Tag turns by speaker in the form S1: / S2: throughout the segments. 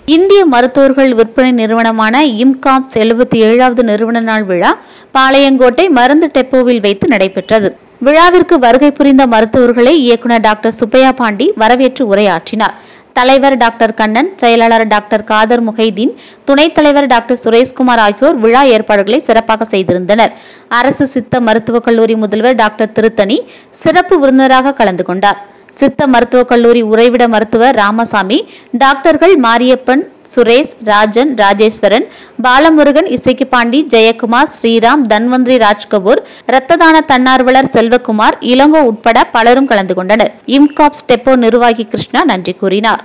S1: இந்திய மருத்துவர்கள் விற்பனை நிறுவனமான இம்காப்ஸ் எழுபத்தி ஏழாவது நிறுவன நாள் விழா பாளையங்கோட்டை மருந்து டெப்போவில் வைத்து நடைபெற்றது விழாவிற்கு வருகை புரிந்த மருத்துவர்களை இயக்குநர் டாக்டர் சுப்பையா பாண்டி வரவேற்று உரையாற்றினார் தலைவர் டாக்டர் கண்ணன் செயலாளர் டாக்டர் காதர் முகைதீன் துணைத் தலைவர் டாக்டர் சுரேஷ்குமார் ஆகியோர் விழா ஏற்பாடுகளை சிறப்பாக செய்திருந்தனர் அரசு சித்த மருத்துவக் கல்லூரி முதல்வர் டாக்டர் திருத்தணி சிறப்பு விருந்தினராக கலந்து கொண்டார் சித்த மருத்துவக் கல்லூரி உறைவிட மருத்துவர் ராமசாமி டாக்டர்கள் மாரியப்பன் சுரேஷ் ராஜன் ராஜேஸ்வரன் பாலமுருகன் இசைக்கு பாண்டி ஜெயக்குமார் ஸ்ரீராம் தன்வந்திரி ராஜ்கபூர் இரத்த தான தன்னார்வலர் செல்வகுமார் இளங்கோ உட்பட பலரும் கலந்து கொண்டனர் இம்காப்ஸ் டெப்போ நிர்வாகி கிருஷ்ணா நன்றி கூறினார்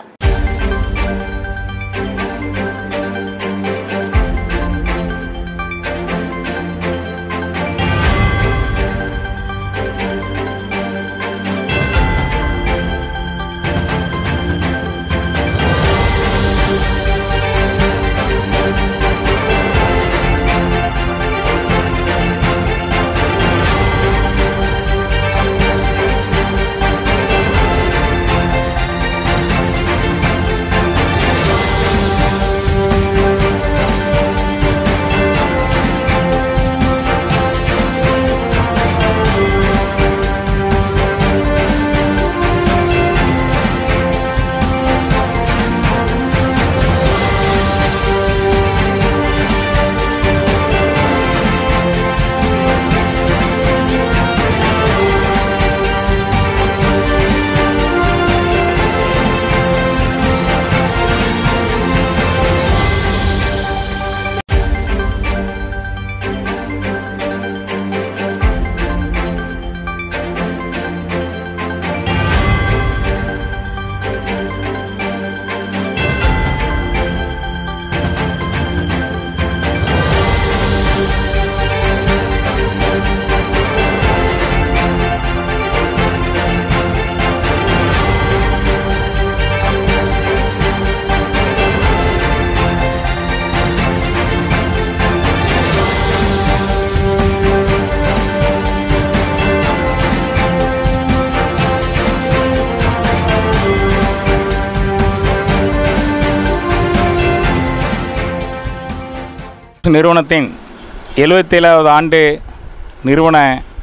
S2: நிறுவனத்தின் எழுபத்தேழாவது ஆண்டு நிறுவன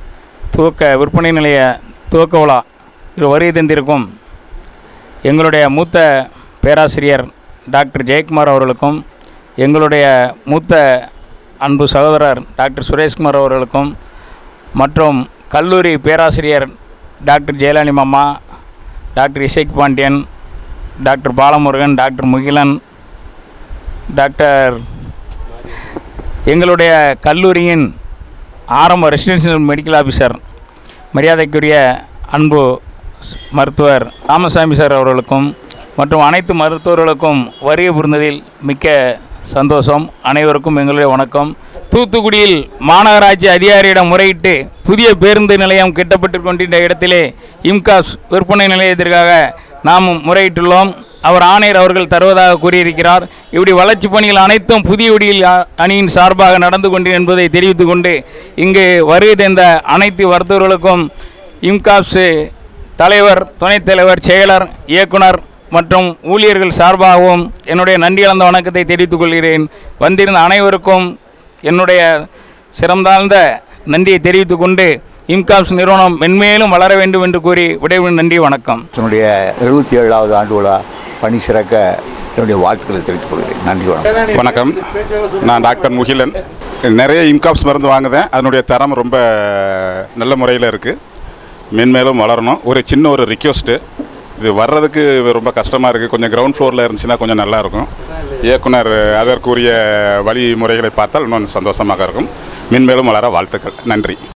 S2: துவக்க விற்பனை நிலைய துவக்க விழா இது வருகை தந்திருக்கும் எங்களுடைய மூத்த பேராசிரியர் டாக்டர் ஜெயக்குமார் அவர்களுக்கும் எங்களுடைய மூத்த அன்பு சகோதரர் டாக்டர் சுரேஷ்குமார் அவர்களுக்கும் மற்றும் கல்லூரி பேராசிரியர் டாக்டர் ஜெயலலிதா மாமா டாக்டர் இசைக் Pandiyan doctor Balamurugan doctor Mugilan doctor எங்களுடைய கல்லூரியின் ஆரம்ப ரெசிடென்சியல் மெடிக்கல் ஆஃபீஸர் மரியாதைக்குரிய அன்பு ஸ்- மருத்துவர் ராமசாமி சார் அவர்களுக்கும் மற்றும் அனைத்து மருத்துவர்களுக்கும் வருகை புரிந்ததில் மிக்க சந்தோஷம் அனைவருக்கும் எங்களுடைய வணக்கம் தூத்துக்குடியில் மாநகராட்சி அதிகாரியிடம் முறையிட்டு புதிய பேருந்து நிலையம் கட்டப்பட்டு கொண்டிருந்த இடத்திலே இம்காஸ் விற்பனை நிலையத்திற்காக நாம் முறையிட்டுள்ளோம் அவர் ஆணையர் அவர்கள் தருவதாக கூறியிருக்கிறார் இப்படி வளர்ச்சி பணிகள் அனைத்தும் புதிய குடியில் அ- அணியின் சார்பாக நடந்து கொண்டு என்பதை தெரிவித்துக் கொண்டு இங்கு வருகை தந்த அனைத்து வர்த்தகர்களுக்கும் இம்காப்ஸு தலைவர் துணைத் தலைவர் செயலர் இயக்குனர் மற்றும் ஊழியர்கள் சார்பாகவும் என்னுடைய நன்றி கலந்த வணக்கத்தை தெரிவித்துக் கொள்கிறேன் வந்திருந்த அனைவருக்கும் என்னுடைய சிறந்தாழ்ந்த நன்றியை தெரிவித்துக் கொண்டு இம்காப்ஸ் நிறுவனம் மென்மேலும் வளர வேண்டும் என்று கூறி விடைபெறும் நன்றி வணக்கம்
S3: என்னுடைய எழுபத்தி ஏழாவது ஆண்டு விழா பணி சிறக்க என்னுடைய வாழ்த்துக்களை தெரிவித்துக் கொள்கிறேன் நன்றி வணக்கம்
S4: வணக்கம் நான் டாக்டர் முகிலன் நிறைய இன்காப்ஸ் மருந்து வாங்குதேன் அதனுடைய தரம் ரொம்ப நல்ல முறையில் இருக்குது மென்மேலும் வளரணும் ஒரு சின்ன ஒரு ரிக்வெஸ்ட்டு இது வர்றதுக்கு ரொம்ப கஷ்டமாக இருக்குது கொஞ்சம் கிரவுண்ட் ஃப்ளோரில் இருந்துச்சுன்னா கொஞ்சம் நல்லாயிருக்கும் இயக்குனர் அதற்குரிய வழிமுறைகளை பார்த்தால் இன்னும் சந்தோஷமாக இருக்கும் மென்மேலும் வளர வாழ்த்துக்கள் நன்றி